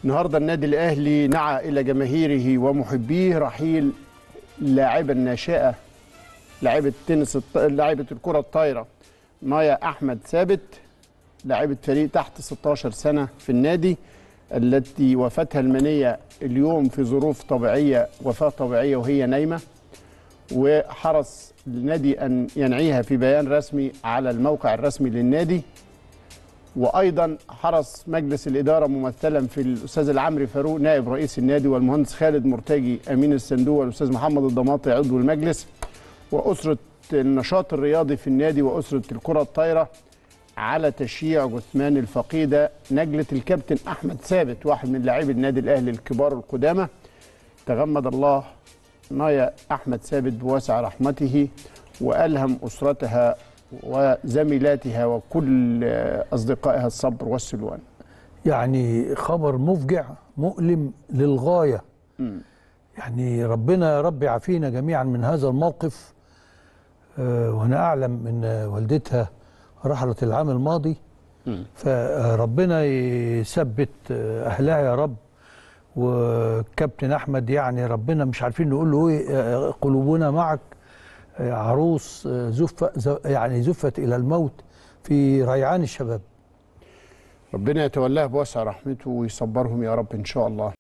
النهارده النادي الاهلي نعى الى جماهيره ومحبيه رحيل لاعبه الناشئه لاعبه تنس الط... لاعبه الكره الطايره مايا احمد ثابت لاعبه فريق تحت 16 سنه في النادي التي وفاتها المنيه اليوم في ظروف طبيعيه وفاه طبيعيه وهي نايمه وحرص النادي ان ينعيها في بيان رسمي على الموقع الرسمي للنادي وايضا حرص مجلس الاداره ممثلا في الاستاذ العمري فاروق نائب رئيس النادي والمهندس خالد مرتجي امين الصندوق والاستاذ محمد الضماطي عضو المجلس واسره النشاط الرياضي في النادي واسره الكره الطايره على تشييع جثمان الفقيده نجله الكابتن احمد ثابت واحد من لاعبي النادي الاهلي الكبار القدامى تغمد الله مايا احمد ثابت بواسع رحمته والهم اسرتها وزميلاتها وكل اصدقائها الصبر والسلوان يعني خبر مفجع مؤلم للغايه يعني ربنا يا رب يعافينا جميعا من هذا الموقف آه، وانا اعلم ان والدتها رحلت العام الماضي فربنا يثبت آه، اهلها يا رب وكابتن احمد يعني ربنا مش عارفين نقول له ايه آه، قلوبنا معك آه، عروس آه، زف ز- يعني زفت الى الموت في ريعان الشباب ربنا يتولاها بواسع رحمته ويصبرهم يا رب ان شاء الله